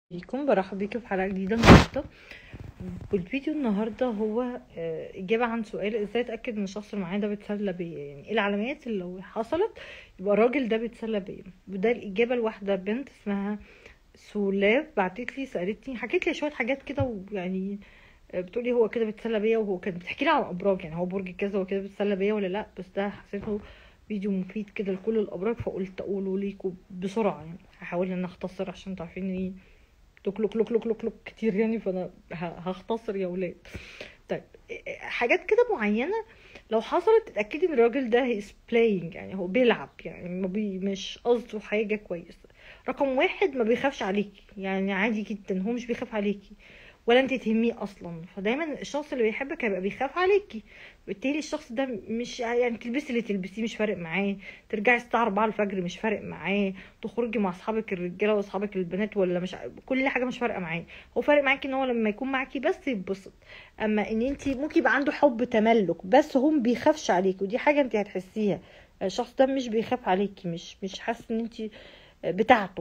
بيكم برحب بيكم في حلقة جديدة النهاردة والفيديو النهاردة هو آه، إجابة عن سؤال إزاي أتأكد إن الشخص اللي معايا ده بيتسلى بيا يعني إيه العلامات اللي لو حصلت يبقى الراجل ده بيتسلى بيا وده الإجابة لواحدة بنت اسمها سولاف بعتت لي سألتني حكيت لي شوية حاجات كده ويعني آه، بتقولي هو كده بيتسلى بيا وهو كانت بتحكي لي عن الأبراج يعني هو برج كذا هو كده بيتسلى بيا ولا لأ بس ده حسيته فيديو مفيد كده لكل الأبراج فقلت أقوله ليكم بسرعة يعني هحاول إن أنا أختصر عشان تعرفين إيه لوك لوك لوك لوك لوك لوك كتير يعني فانا ه- هختصر يا ولاد طيب حاجات كده معينه لو حصلت اتاكدي ان الراجل ده هيز بلاينج يعني هو بيلعب يعني ما بي مش قصده حاجه كويسه رقم واحد ما بيخافش عليكي يعني عادي جدا هو مش بيخاف عليكي ولا انت تهميه اصلا فدايما الشخص اللي بيحبك هيبقى بيخاف عليكي بالتالي الشخص ده مش يعني تلبسي اللي تلبسيه مش فارق معاه ترجعي الساعه 4 الفجر مش فارق معاه تخرجي مع اصحابك الرجاله واصحابك البنات ولا مش ع- كل حاجه مش فارقه معاه هو فارق معاكي ان هو لما يكون معاكي بس يتبسط اما ان انت ممكن يبقى عنده حب تملك بس هو ما بيخافش عليكي ودي حاجه انت هتحسيها الشخص ده مش بيخاف عليكي مش مش حاسس ان انت بتاعته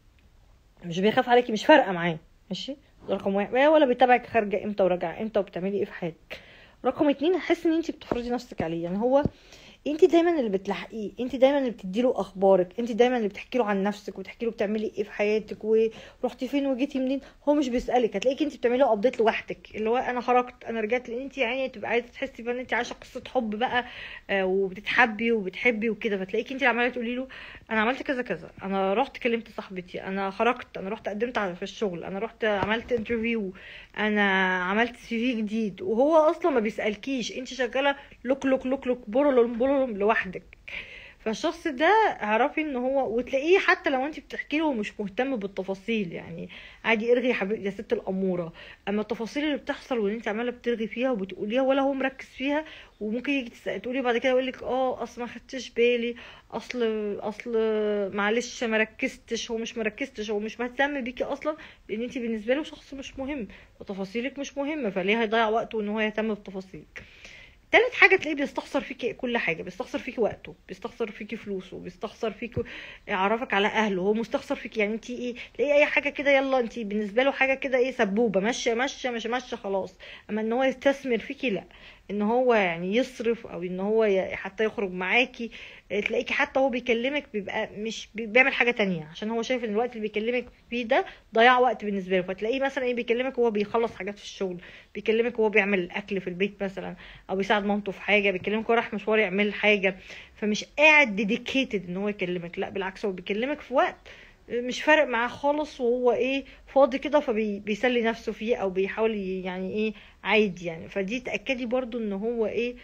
مش بيخاف عليكي مش فارقه معاه ماشي ده رقم واحد ولا بيتابعك خارجه امتى وراجعه امتى وبتعملي ايه في حياتك رقم اتنين حاسس ان انت بتفرضي نفسك عليه يعني هو انت دايما اللي بتلاحقيه انت دايما اللي بتدي له اخبارك انت دايما اللي بتحكي له عن نفسك وتحكي له بتعملي ايه في حياتك ورحتي فين وجيتي منين هو مش بيسالك هتلاقيك انت بتعملي له ابديت لوحدك اللي هو انا خرجت انا رجعت لان انت يعني تبقى عايزه تحسي بقى ان انت عايشه قصه حب بقى آه، وبتتحبي وبتحبي وكده فتلاقيك انت اللي عماله تقولي له انا عملت كذا كذا انا رحت كلمت صاحبتي انا خرجت انا رحت قدمت على في الشغل انا رحت عملت انترفيو انا عملت سي في جديد وهو اصلا ما بيسالكيش انت شغاله لوك لوك لوك لوك بورلوم بورلوم لوحدك فالشخص ده اعرفي ان هو وتلاقيه حتى لو انت بتحكي له مش مهتم بالتفاصيل يعني عادي ارغي يا حبيبتي يا ست الاموره اما التفاصيل اللي بتحصل واللي انت عماله بترغي فيها وبتقوليها ولا هو مركز فيها وممكن يجي تسأل- تقولي بعد كده يقول لك اه اصل ما خدتش بالي اصل اصل معلش ما ركزتش هو مش مركزتش هو مش مهتم بيكي اصلا لان انت بالنسبه له شخص مش مهم وتفاصيلك مش مهمه فليه هيضيع وقته ان هو يهتم بتفاصيلك تالت حاجة تلاقيه بيستخسر فيكي كل حاجة بيستخسر فيكي وقته بيستخسر فيكي فلوسه بيستخسر فيكي يعرفك على أهله هو مستخسر فيكي يعني انتي ايه تلاقيه أي حاجة كده يلا انتي بالنسبة له حاجة كده ايه سبوبة ماشية ماشية مش ماشية خلاص أما ان هو يستثمر فيكي لا ان هو يعني يصرف او ان هو ي- حتى يخرج معاكي اه، تلاقيكي حتى هو بيكلمك بيبقى مش بي- بيعمل حاجة تانية عشان هو شايف ان الوقت اللي بيكلمك فيه ده ضياع وقت بالنسبة له فتلاقيه مثلا ايه بيكلمك وهو بيخلص حاجات في الشغل بيكلمك وهو بيعمل الأكل في البيت مثلا او بيساعد مامته في حاجه بيكلمك هو رايح مشوار يعمل حاجه فمش قاعد ديديكيتد ان هو يكلمك لا بالعكس هو بيكلمك في وقت مش فارق معاه خالص وهو ايه فاضي كده فبيسلي نفسه فيه او بيحاول ي- يعني ايه عادي يعني فدي تأكدي برضو ان هو ايه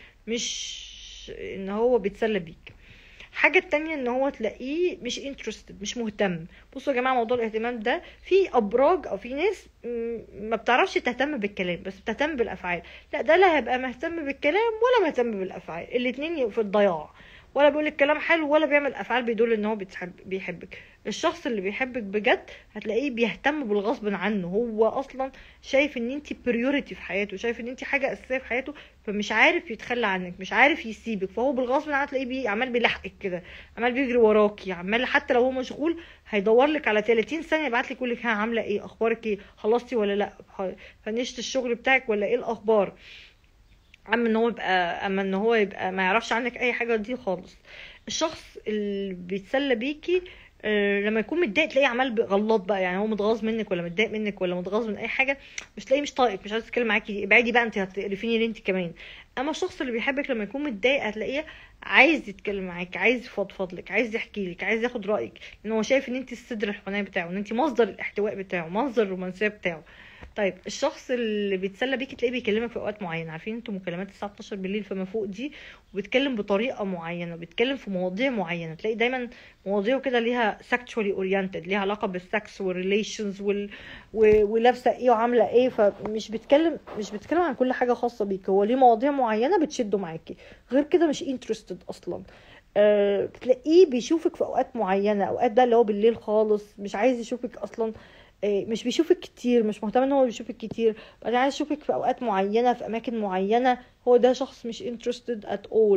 مش ان هو بيتسلى بيك حاجة التانية ان هو تلاقيه مش انترستد مش مهتم بصوا يا جماعة موضوع الاهتمام ده في ابراج او في ناس م- ما بتعرفش تهتم بالكلام بس بتهتم بالافعال لا ده لا هيبقى مهتم بالكلام ولا مهتم بالافعال الاتنين في الضياع ولا بيقول الكلام حلو ولا بيعمل افعال بيدل ان هو بتحب بيحبك الشخص اللي بيحبك بجد هتلاقيه بيهتم بالغصب عنه هو اصلا شايف ان انت بريوريتي في حياته شايف ان انت حاجه اساسيه في حياته فمش عارف يتخلى عنك مش عارف يسيبك فهو بالغصب عنه تلاقيه بي عمال بيلحقك كده عمال بيجري وراكي عمال حتى لو هو مشغول هيدور لك على 30 ثانيه يبعت لك يقول لك ها عامله ايه اخبارك ايه خلصتي ولا لا ح- فنشت الشغل بتاعك ولا ايه الاخبار اما ان هو يبقى اما ان هو يبقى ما يعرفش عنك اي حاجه دي خالص الشخص اللي بيتسلى بيكي آه، لما يكون متضايق تلاقيه عمال بغلط بقى يعني هو متغاظ منك ولا متضايق منك ولا متغاظ من اي حاجه مش تلاقيه مش طايقك مش عايز يتكلم معاكي ابعدي بقى انت هتقرفيني ليه انت كمان اما الشخص اللي بيحبك لما يكون متضايق هتلاقيه عايز يتكلم معاك عايز يفضفض لك عايز يحكي لك عايز ياخد رايك لان هو شايف ان انت الصدر الحنين بتاعه ان انت مصدر الاحتواء بتاعه مصدر الرومانسيه بتاعه طيب الشخص اللي بيتسلى بيكي تلاقيه بيكلمك في اوقات معينه عارفين انتوا مكالمات الساعه 12 بالليل فما فوق دي وبيتكلم بطريقه معينه بيتكلم في مواضيع معينه تلاقي دايما مواضيعه كده ليها sexually oriented ليها علاقه بالسكس والريليشنز وال... و... ولابسه ايه وعامله ايه فمش بيتكلم مش بيتكلم عن كل حاجه خاصه بيك هو ليه مواضيع معينه بتشده معاكي غير كده مش انترستد اصلا أه تلاقيه بيشوفك في اوقات معينه اوقات ده اللي هو بالليل خالص مش عايز يشوفك اصلا آه، مش بيشوفك كتير مش مهتم ان هو بيشوفك كتير بعدين عايز يشوفك في اوقات معينه في اماكن معينه هو ده شخص مش interested at all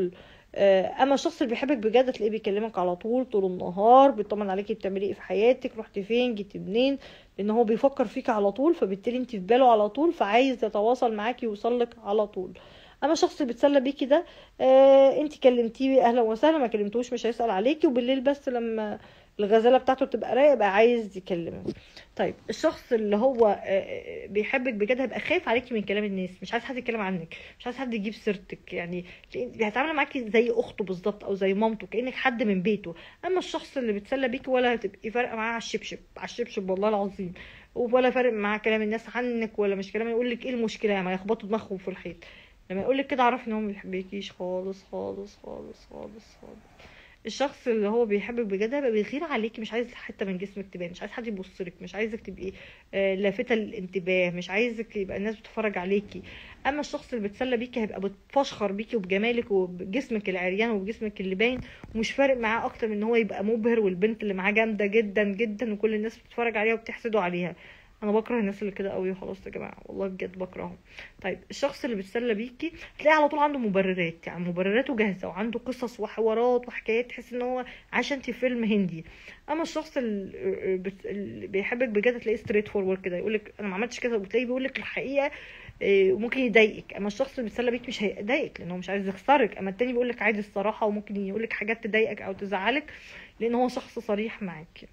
آه، اما الشخص اللي بيحبك بجد تلاقيه بيكلمك على طول طول النهار بيطمن عليكي بتعملي ايه في حياتك رحت فين جيتي منين لان هو بيفكر فيك على طول فبالتالي انت في باله على طول فعايز يتواصل معاكي ويوصل لك على طول اما الشخص اللي بيتسلى بيكي ده آه انت كلمتيه اهلا وسهلا ما كلمتوش مش هيسال عليكي وبالليل بس لما الغزاله بتاعته تبقى رايقه بقى عايز يكلمك طيب الشخص اللي هو آه، آه، بيحبك بجد هيبقى خايف عليكي من كلام الناس مش عايز حد يتكلم عنك مش عايز حد يجيب سيرتك يعني هيتعامل معاكي زي اخته بالظبط او زي مامته كانك حد من بيته اما الشخص اللي بيتسلى بيكي ولا هتبقي فارقه معاه على الشبشب على الشبشب والله العظيم ولا فارق معاه كلام الناس عنك ولا مش كلام يقول لك ايه المشكله ما يخبطوا دماغهم في الحيط لما يقول لك كده اعرفي ان هو ما بيحبكيش خالص خالص خالص خالص خالص الشخص اللي هو بيحبك بجد هيبقى بيغير عليكي مش عايز حته من جسمك تبان مش عايز حد يبص لك مش عايزك تبقي آه، لافته للانتباه مش عايزك يبقى الناس بتتفرج عليكي اما الشخص اللي بيتسلى بيكي هيبقى بتفشخر بيكي وبجمالك وبجسمك العريان وبجسمك اللي باين ومش فارق معاه اكتر من ان هو يبقى مبهر والبنت اللي معاه جامده جدا جدا وكل الناس بتتفرج عليها وبتحسده عليها انا بكره الناس اللي كده قوي خلاص يا جماعه والله بجد بكرههم طيب الشخص اللي بيتسلى بيكي تلاقيه على طول عنده مبررات يعني مبرراته جاهزه وعنده قصص وحوارات وحكايات تحس ان هو عايش انت فيلم هندي اما الشخص اللي بت- اللي بيحبك بجد تلاقيه ستريت فورورد كده يقول لك انا ما عملتش كده وتلاقيه بيقول لك الحقيقه إيه، وممكن يضايقك اما الشخص اللي بيتسلى بيك مش هيضايقك لان هو مش عايز يخسرك اما التاني بيقول لك عادي الصراحه وممكن يقول لك حاجات تضايقك او تزعلك لان هو شخص صريح معاك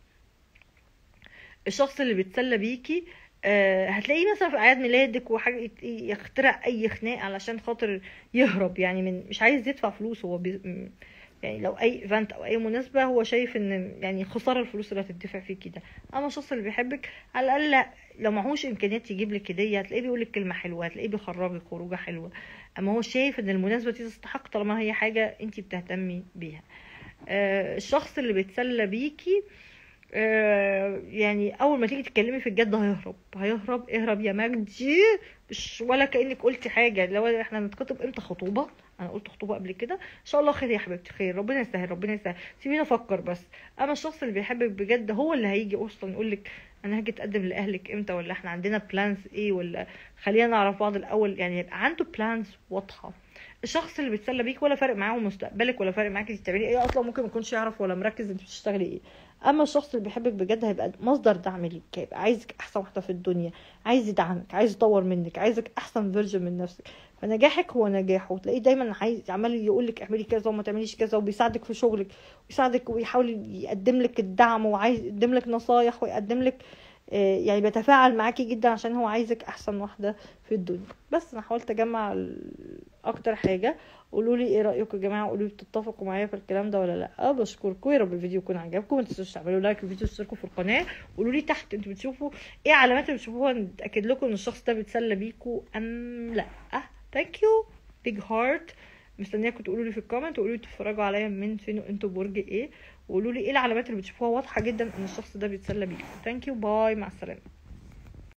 الشخص اللي بيتسلى بيكي آه، هتلاقيه مثلا في اعياد ميلادك وحاجه يت- يخترع اي خناق علشان خاطر يهرب يعني من مش عايز يدفع فلوس هو بي م- يعني لو اي ايفنت او اي مناسبه هو شايف ان يعني خساره الفلوس اللي هتدفع فيكي ده اما الشخص اللي بيحبك على الاقل لا، لو معهوش امكانيات يجيب لك هديه هتلاقيه بيقول لك كلمه حلوه هتلاقيه بيخرجك خروجه حلوه اما هو شايف ان المناسبه دي تستحق طالما هي حاجه انت بتهتمي بيها آه، الشخص اللي بيتسلى بيكي آه، يعني اول ما تيجي تتكلمي في الجد هيهرب هيهرب اهرب يا مجدي مش ولا كانك قلتي حاجه لو احنا نتخطب امتى خطوبه انا قلت خطوبه قبل كده ان شاء الله خير يا حبيبتي خير ربنا يسهل ربنا يسهل سيبيني افكر بس اما الشخص اللي بيحبك بجد هو اللي هيجي اصلا يقول لك انا هاجي اتقدم لاهلك امتى ولا احنا عندنا بلانز ايه ولا خلينا نعرف بعض الاول يعني يبقى عنده بلانز واضحه الشخص اللي بيتسلى بيك ولا فارق معاه مستقبلك ولا فارق معاكي بتعملي ايه اصلا ممكن ما يكونش يعرف ولا مركز انت بتشتغلي ايه اما الشخص اللي بيحبك بجد هيبقى مصدر دعم ليك هيبقى عايزك احسن واحده في الدنيا عايز يدعمك عايز يطور منك عايزك احسن فيرجن من نفسك فنجاحك هو نجاحه وتلاقيه دايما عايز عمال يقول لك اعملي كذا وما تعمليش كذا وبيساعدك في شغلك ويساعدك ويحاول يقدم لك الدعم وعايز يقدم لك نصايح ويقدم لك آه، يعني بيتفاعل معاكي جدا عشان هو عايزك احسن واحده في الدنيا بس انا حاولت اجمع ال- اكتر حاجه قولوا لي ايه رايكم يا جماعه قولوا لي بتتفقوا معايا في الكلام ده ولا لا بشكركم يا رب الفيديو يكون عجبكم ما تنسوش تعملوا لايك للفيديو وتشتركوا في القناه قولوا لي تحت انتوا بتشوفوا ايه علامات اللي بتشوفوها نتاكد لكم ان الشخص ده بيتسلى بيكوا ام لا ثانك يو بيج هارت مستنياكم تقولوا لي في الكومنت وقولوا لي بتتفرجوا عليا من فين وانتوا برج ايه وقولوا لي ايه العلامات اللي بتشوفوها واضحه جدا ان الشخص ده بيتسلى بيكوا ثانك يو باي مع السلامه